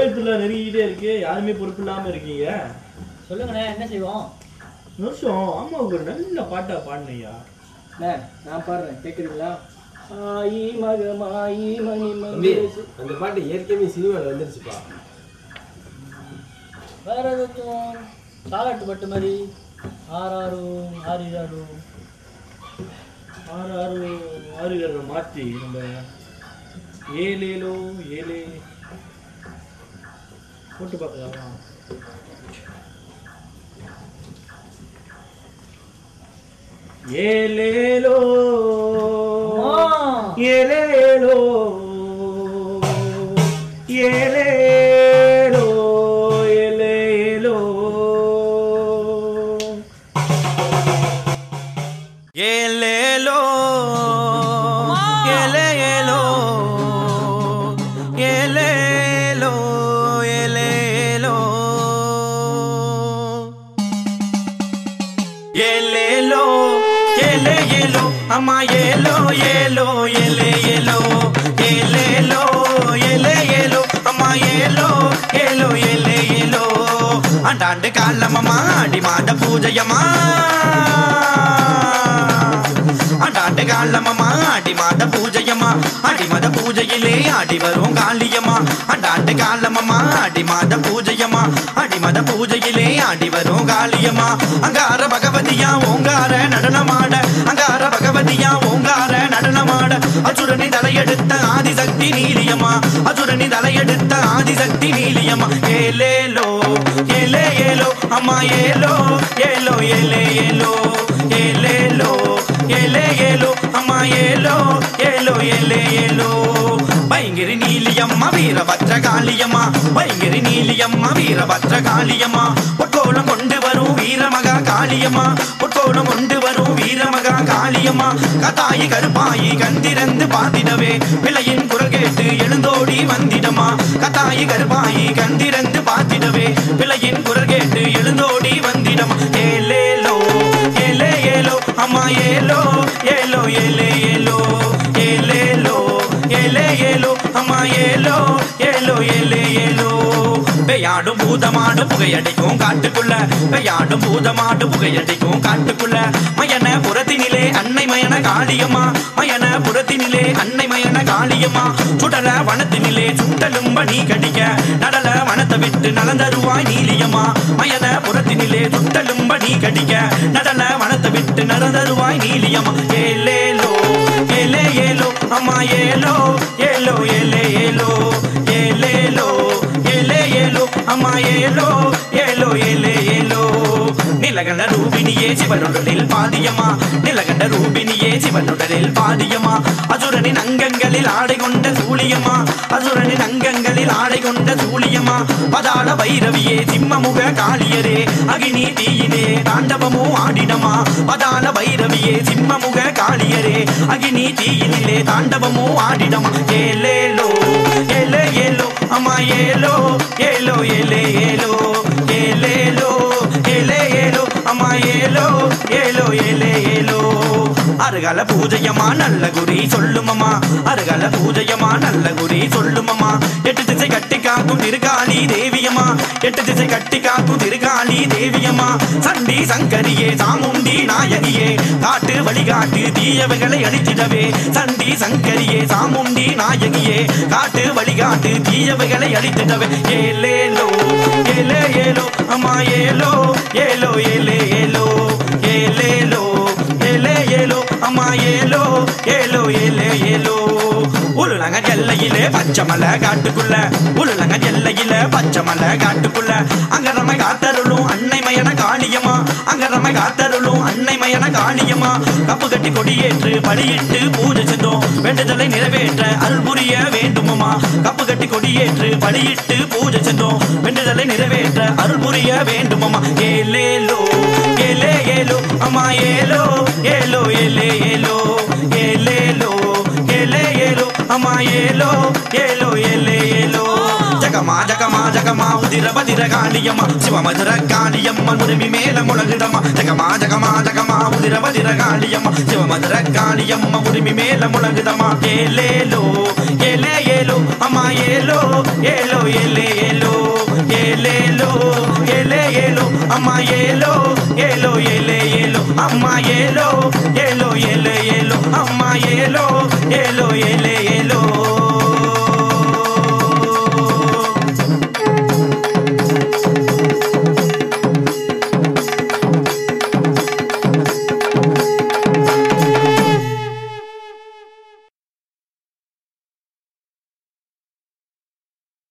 நேரத்துல நெருங்கிட்டே இருக்கு யாருமே பொறுப்பு இல்லாம இருக்கீங்க சொல்லுங்கண்ணே என்ன செய்வோம் வருஷம் ஆமா ஒரு நல்ல பாட்டா பாடினையா அண்ணே நான் பாடுறேன் கேட்குறீங்களா ஆயி மகமாயி மணி தம்பி மங்கேசு அந்த பாட்டு ஏற்கனவே சினிமாவில் வந்துருச்சுப்பா வேற ஏதாச்சும் தாலாட்டு பட்டு மாதிரி ஆறாரும் ஆறிராரும் ஆறு ஆறு ஆறு மாத்தி நம்ம ஏழேலோ ஏழே போட்டு பார்க்கலாமா ஏலேலோ அம்மா! ஏலேலோ ஏலேலோ ஏலேலோ ஏலேலோ ஏலேலோ ஏலேலோ ஏலேலோ ஏலேலோ ஏலே ஏலோ அம்மா ஏலோ ஏலோ ஏலே ஏலோ ஏலேலோ ஏலே ஏலோ அம்மா ஏலோ ஏலோ ஏலே ஏலோ அண்டாண்டு காலமம்மா அடி மாத பூஜையம்மா அண்டாண்டு காலமம்மா அடி மாத பூஜையம்மா அடி மத பூஜையிலே ஆடி வரும் காளியம்மா அண்டாண்டு காலமம்மா அடி மாத பூஜையம்மா அடி மத பூஜையிலே ஆடி வரும் காளியம்மா அங்கார பகவதியா ஓங்கார நடனமாட அங்கார பகவதியா ஓங்கார நடனமாட அசுரனி தலையெடுத்த ஆதிசக்தி நீலியம்மா அசுரனி தலையெடுத்த ஆதிசக்தி நீலியம்மா ஏலேலோ ஏலே ஏலோ அம்மா ஏலோ ஏலோ ஏலே ஏலோ ஏலேலோ ஏலே ஏலோ அம்மா ஏலோ ஏலோ ஏலே ஏலோ பயங்கரி நீலியம்மா வீரபத்ர காளியம்மா பயங்கரி நீலியம்மா வீரபத்ர காளியம்மா பொற்கோலம் கொண்டு வரும் வீரமகா காளியம்மா பொற்கோலம் கொண்டு வரும் வீரமகா காளியம்மா கதாயி கருப்பாயி கந்திரந்து பார்த்திடவே பிள்ளையின் குரல் கேட்டு எழுந்தோடி வந்திடமா கதாயி கருப்பாயி கந்திரந்து பார்த்திடவே பிள்ளையின் குரல் கேட்டு எழுந்தோடி வந்திடமா ஏலேலோ ஏலே ஏலோ அம்மா ஏலோ ஏலோ ஏலே ஏலோ ஏலேலோ ஏலே ஏலோ அம்மா ஏலோ ஏலோ ஏலே ஏலோ பெய்யாடும் பூதமாடும் புகையடிக்கும் காட்டுக்குள்ள பெய்யாடும் பூதமாடும் புகையடிக்கும் காட்டுக்குள்ள மயன புறத்தினிலே அன்னை மயன காளியம்மா மயன புறத்தினிலே அன்னை மயன காளியம்மா சுடல வனத்தினிலே சுட்டலும் பணி கடிக்க நடல வனத்தை விட்டு நலந்தருவாய் நீலியம்மா மயன புறத்தினிலே சுட்டலும் பணி கடிக்க நடல வனத்தை விட்டு நலந்தருவாய் நீலியம்மா ஏலேலோ ஏலே ஏலோ அம்மா ஏலோ ஏலோ ஏலே ஏலோ ஏலேலோ ஏலே ஏலோ அம்மா ஏலோ ஏலோ ஏலே ஏலோ நிலகண்ட ரூபினியே சிவனுடலில் பாதியம்மா நிலகண்ட ரூபினியே சிவனுடலில் பாதியம்மா அசுரனின் அங்கங்களில் ஆடை கொண்ட சூழியம்மா அசுரனின் அங்கங்களில் ஆடை கொண்ட சூழியம்மா பதாள பைரவியே சிம்மமுக காளியரே அகினி தீயினே தாண்டவமோ ஆடினமா பதாள பைரவியே சிம்மமுக காளியரே அகினி தீயினிலே தாண்டவமோ ஆடினமா ஏலேலோ ஏலே ஏலோ அம்மா ஏலோ ஏலோ ஏலே ஏலோ ஏலேலோ ஏலே ஏலோ அம்மா ஏலோ ஏலோ ஏலே ஏலோ அருகல பூஜையம்மா நல்ல குறி சொல்லுமம்மா அருகல பூஜையம்மா நல்ல குறி சொல்லுமம்மா எட்டு திசை கட்டி காக்கும் திருகாளி தேவியம்மா எட்டு திசை கட்டி காக்கும் திருகாளி தேவியம்மா சண்டி சங்கரியே சாமுண்டி நாயகியே காட்டு வழிகாட்டு தீயவைகளை அழித்திடவே சண்டி சங்கரியே சாமுண்டி நாயகியே காட்டு வழிகாட்டு தீயவைகளை அழித்திடவே ஏலேலோ ஏலே ஏலோ அம்மா ஏலோ ஏலோ ஏலே ஏலோ ஏலேலோ ஏலே ஏலோ அம்மா ஏலோ ஏலோ ஏலே ஏலோ உருளங்க எல்லையிலே பச்சைமலை காட்டுக்குள்ள உருளங்க எல்லையில பச்சைமலை காட்டுக்குள்ள அங்க நம்ம காத்தருளும் அன்னை மயன காளியம்மா அங்க நம்ம காத்தருளும் அன்னை மயன காளியம்மா கப்பு கட்டி கொடியேற்று படியிட்டு பூஜை செஞ்சோம் வேண்டுதலை நிறைவேற்ற அருள் புரிய வேண்டுமம்மா கப்பு கட்டி கொடியேற்று படியிட்டு பூஜை செஞ்சோம் வேண்டுதலை நிறைவேற்ற அருள் புரிய வேண்டுமம்மா ஏலேலோ ஏலே ஏலோ அம்மா ஏலோ ஏலோ ஏலே ஏலோ ஏலேலோ ஏலே ஏலோ அம்மா ஏலோ ஏலோ ஏலே ஏலோ ஜகமா ஜகமா ஜகமா உதிர பதிர காளியம்மா சிவமதுர காளியம்மா உரிமை மேல முழகுதம்மா ஜகமா ஜகமா ஜகமா உதிர பதிர காளியம்மா சிவமதுர காளியம்மா உரிமை மேல முழகுதம்மா ஏலேலோ ஏலே ஏலோ அம்மா ஏலோ ஏலோ ஏலே ஏலோ ஏலேலோ ஏலே ஏலோ அம்மா ஏலோ ஏலோ ஏலே ஏலோ அம்மா ஏலோ ஏலோ ஏலே ஏலோ அம்மா ஏலோ